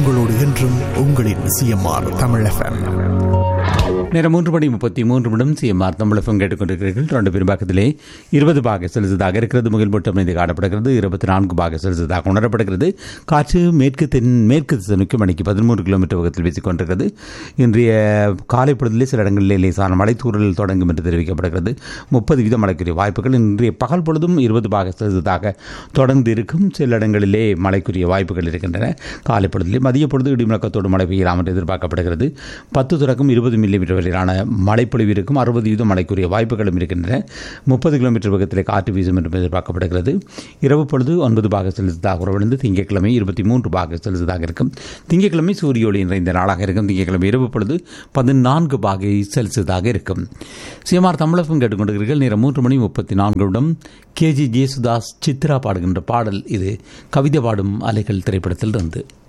உங்களோடு என்றும் உங்களின் சிஎம்ஆர் தமிழ் எஃப்எம் நேரம் மூன்று மணி முப்பத்தி மூன்று நிமிடம் சிஎம்ஆர் தமிழகம் கேட்டுக்கொண்டிருக்கிறீர்கள் ரெண்டு பெரும்பாக்கத்திலே இருபது பாக செலுத்ததாக இருக்கிறது முகில் மூட்டம் இது காணப்படுகிறது இருபத்தி நான்கு பாக செலுத்ததாக உணரப்படுகிறது காற்று மேற்கு தென் மேற்கு திசை நோக்கி மணிக்கு பதிமூன்று கிலோமீட்டர் வேகத்தில் வீசிக் கொண்டிருக்கிறது இன்றைய காலை பொழுதிலே சில இடங்களிலே லேசான மலைத்தூரல் தொடங்கும் என்று தெரிவிக்கப்படுகிறது முப்பது வீத மழைக்குரிய வாய்ப்புகள் இன்றைய பகல் பொழுதும் இருபது பாக செலுத்ததாக தொடர்ந்து இருக்கும் சில இடங்களிலே மழைக்குரிய வாய்ப்புகள் இருக்கின்றன காலை பொழுதிலே மதிய பொழுது இடிமுழக்கத்தோடு மழை பெய்யலாம் என்று எதிர்பார்க்கப்படுகிறது பத்து தொடக்கம் இருபது மில்லிமீட்டர் வரையிலான மழைப்பொழிவு இருக்கும் அறுபது வீதம் மழைக்குரிய வாய்ப்புகளும் இருக்கின்றன முப்பது கிலோமீட்டர் வேகத்திலே காற்று வீசும் என்றும் எதிர்பார்க்கப்படுகிறது இரவு பொழுது ஒன்பது பாக செலுத்ததாக உறவிழந்து திங்கட்கிழமை இருபத்தி மூன்று பாக செலுத்ததாக இருக்கும் திங்கட்கிழமை சூரிய ஒளி நிறைந்த நாளாக இருக்கும் திங்கட்கிழமை இரவு பொழுது பதினான்கு பாகை செல்சியஸாக இருக்கும் சிஎம்ஆர் தமிழகம் கேட்டுக்கொண்டிருக்கிறீர்கள் நேரம் மூன்று மணி முப்பத்தி நான்கு நிமிடம் கேஜி ஜேசுதாஸ் சித்ரா பாடுகின்ற பாடல் இது கவிதை பாடும் அலைகள் திரைப்படத்தில் இருந்து